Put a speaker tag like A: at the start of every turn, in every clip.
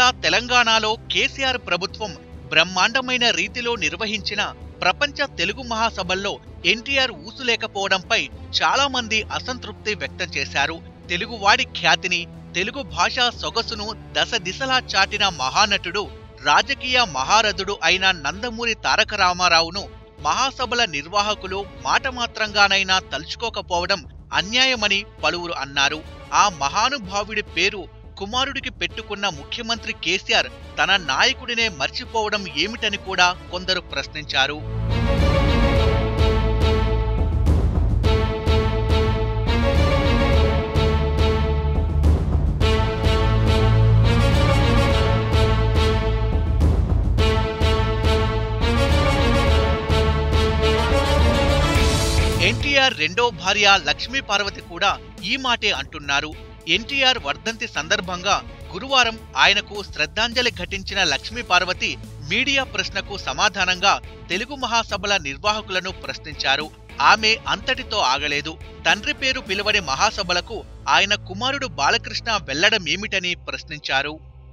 A: తెలంగాణలో కేసీఆర్ ప్రభుత్వం బ్రహ్మాండమైన రీతిలో నిర్వహించిన ప్రపంచ తెలుగు మహాసభల్లో ఎన్టీఆర్ ఊసులేకపోవడంపై చాలా మంది అసంతృప్తి వ్యక్తం చేశారు తెలుగువాడి ఖ్యాతిని తెలుగు భాషా సొగసును దశ దిశలా చాటిన మహానటుడు రాజకీయ మహారథుడు అయిన నందమూరి తారక రామారావును మహాసభల నిర్వాహకులు మాటమాత్రంగానైనా తలుచుకోకపోవడం అన్యాయమని పలువురు అన్నారు ఆ మహానుభావుడి పేరు కుమారుడికి పెట్టుకున్న ముఖ్యమంత్రి కేసీఆర్ తన నాయకుడినే మర్చిపోవడం ఏమిటని కూడా కొందరు ప్రశ్నించారు ఎన్టీఆర్ రెండో భార్య లక్ష్మీ పార్వతి కూడా ఈ మాటే అంటున్నారు ఎన్టీఆర్ వర్ధంతి సందర్భంగా గురువారం ఆయనకు శ్రద్ధాంజలి ఘటించిన లక్ష్మీ పార్వతి మీడియా ప్రశ్నకు సమాధానంగా తెలుగు మహాసభల నిర్వాహకులను ప్రశ్నించారు ఆమె అంతటితో ఆగలేదు తండ్రి పేరు పిలువని మహాసభలకు ఆయన కుమారుడు బాలకృష్ణ వెళ్లడం ఏమిటని ప్రశ్నించారు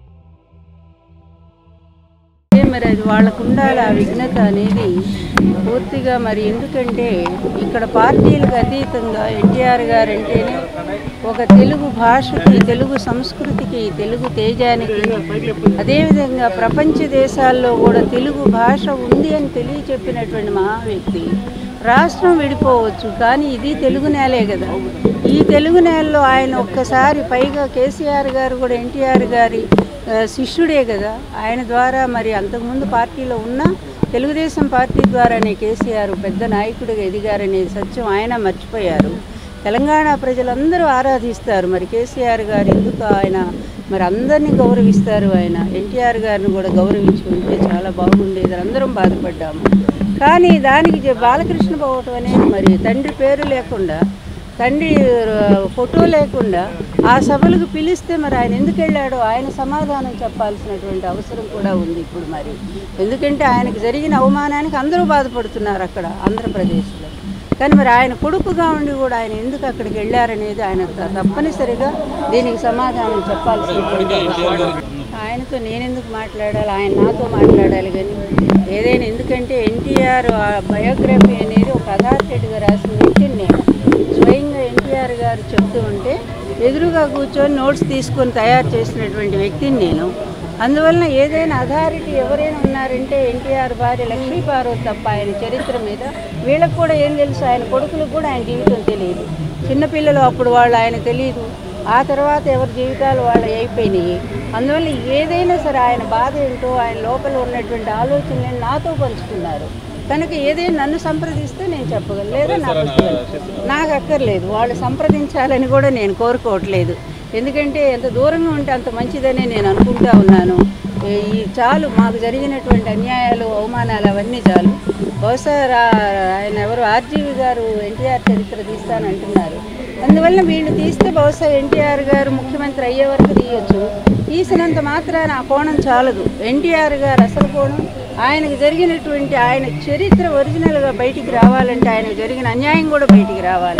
B: మరి అది వాళ్ళకు ఉండాలి ఆ విఘ్నత అనేది పూర్తిగా మరి ఎందుకంటే ఇక్కడ పార్టీలకు అతీతంగా ఎన్టీఆర్ గారు అంటేనే ఒక తెలుగు భాషకి తెలుగు సంస్కృతికి తెలుగు తేజానికి అదేవిధంగా ప్రపంచ దేశాల్లో కూడా తెలుగు భాష ఉంది అని తెలియచెప్పినటువంటి మహా వ్యక్తి రాష్ట్రం విడిపోవచ్చు కానీ ఇది తెలుగు నేలే కదా ఈ తెలుగు నేలలో ఆయన ఒక్కసారి పైగా కేసీఆర్ గారు కూడా ఎన్టీఆర్ గారి ఆ, శిష్యుడే కదా ఆయన ద్వారా మరి అంతకుముందు పార్టీలో ఉన్న తెలుగుదేశం పార్టీ ద్వారానే కేసీఆర్ పెద్ద నాయకుడిగా ఎదిగారనే సత్యం ఆయన మర్చిపోయారు తెలంగాణ ప్రజలందరూ ఆరాధిస్తారు మరి కేసీఆర్ గారు ఎందుకు ఆయన మరి అందరినీ గౌరవిస్తారు ఆయన ఎన్టీఆర్ గారిని కూడా గౌరవించుకుంటే చాలా బాగుండేది అందరం బాధపడ్డాము కానీ దానికి జ- బాలకృష్ణ పోవటం అనేది మరి తండ్రి పేరు లేకుండా తండ్రి ఆ, ఫోటో లేకుండా ఆ సభలకు పిలిస్తే మరి ఆయన ఎందుకు వెళ్ళాడో ఆయన సమాధానం చెప్పాల్సినటువంటి అవసరం కూడా ఉంది ఇప్పుడు మరి ఎందుకంటే ఆయనకు జరిగిన అవమానానికి అందరూ బాధపడుతున్నారు అక్కడ ఆంధ్రప్రదేశ్లో కానీ మరి ఆయన కొడుకుగా ఉండి కూడా ఆయన ఎందుకు అక్కడికి వెళ్ళారనేది ఆయన త- తప్పనిసరిగా దీనికి సమాధానం చెప్పాల్సినటువంటి అవసరం. ఆయనతో నేనెందుకు మాట్లాడాలి ఆయన నాతో మాట్లాడాలి కానీ ఏదైనా ఎందుకంటే ఎన్టీఆర్ బయోగ్రఫీ అనేది ఒక అథారిటేట్గా రాసిన వ్యక్తిని నేను స్వయంగా ఎన్టీఆర్ గారు చెప్తూ ఉంటే ఎదురుగా కూర్చొని నోట్స్ తీసుకొని తయారు చేసినటువంటి వ్యక్తిని నేను అందువలన ఏదైనా అథారిటీ ఎవరైనా ఉన్నారంటే ఎన్టీఆర్ భార్య లక్ష్మీ పార్వతి తప్ప ఆయన చరిత్ర మీద వీళ్ళకి కూడా ఏం తెలుసు ఆయన కొడుకులకు కూడా ఆయన జీవితం తెలియదు చిన్నపిల్లలు అప్పుడు వాళ్ళు ఆయన తెలియదు ఆ తర్వాత ఎవరి జీవితాలు వాళ్ళు అయిపోయినాయి అందువల్ల ఏదైనా సరే ఆయన బాధ ఏంటో ఆయన లోపల ఉన్నటువంటి ఆలోచనలను నాతో పంచుకున్నారు కనుక ఏదైనా నన్ను సంప్రదిస్తే నేను చెప్పగలను లేదా నా పుస్తకాలు నాకు అక్కర్లేదు వాళ్ళు సంప్రదించాలని కూడా నేను కోరుకోవట్లేదు ఎందుకంటే ఎంత దూరంగా ఉంటే అంత మంచిదనే నేను అనుకుంటా ఉన్నాను ఈ చాలు మాకు జరిగినటువంటి అన్యాయాలు అవమానాలు అవన్నీ చాలు బహుశా రా- ఆయన ఎవరు ఆర్జీవి గారు ఎన్టీఆర్ చరిత్ర తీస్తానంటున్నారు అందువల్ల వీళ్ళు తీస్తే బహుశా ఎన్టీఆర్ గారు ముఖ్యమంత్రి అయ్యే వరకు తీయొచ్చు తీసినంత మాత్రాన ఆ కోణం చాలదు ఎన్టీఆర్ గారు అసలు కోణం ఆయనకు జరిగినటువంటి ఆయన చరిత్ర ఒరిజినల్గా బయటికి రావాలంటే ఆయనకు జరిగిన అన్యాయం కూడా బయటికి రావాలి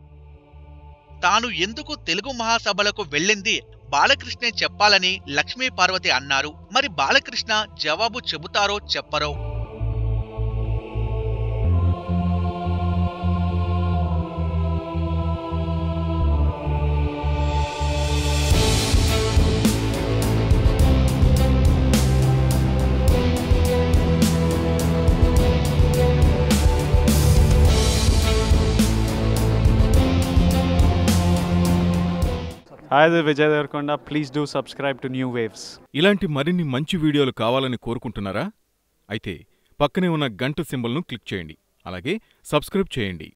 A: తాను ఎందుకు తెలుగు మహాసభలకు వెళ్ళింది బాలకృష్ణే చెప్పాలని లక్ష్మీ పార్వతి అన్నారు మరి బాలకృష్ణ జవాబు చెబుతారో చెప్పరో
C: Hi, this is Vijay Devarkonda. Please do subscribe to New Waves.
D: ఇలాంటి మరిన్ని మంచి వీడియోలు కావాలని కోరుకుంటున్నారా అయితే పక్కనే ఉన్న గంట సింబల్ను క్లిక్ చేయండి అలాగే సబ్స్క్రైబ్ చేయండి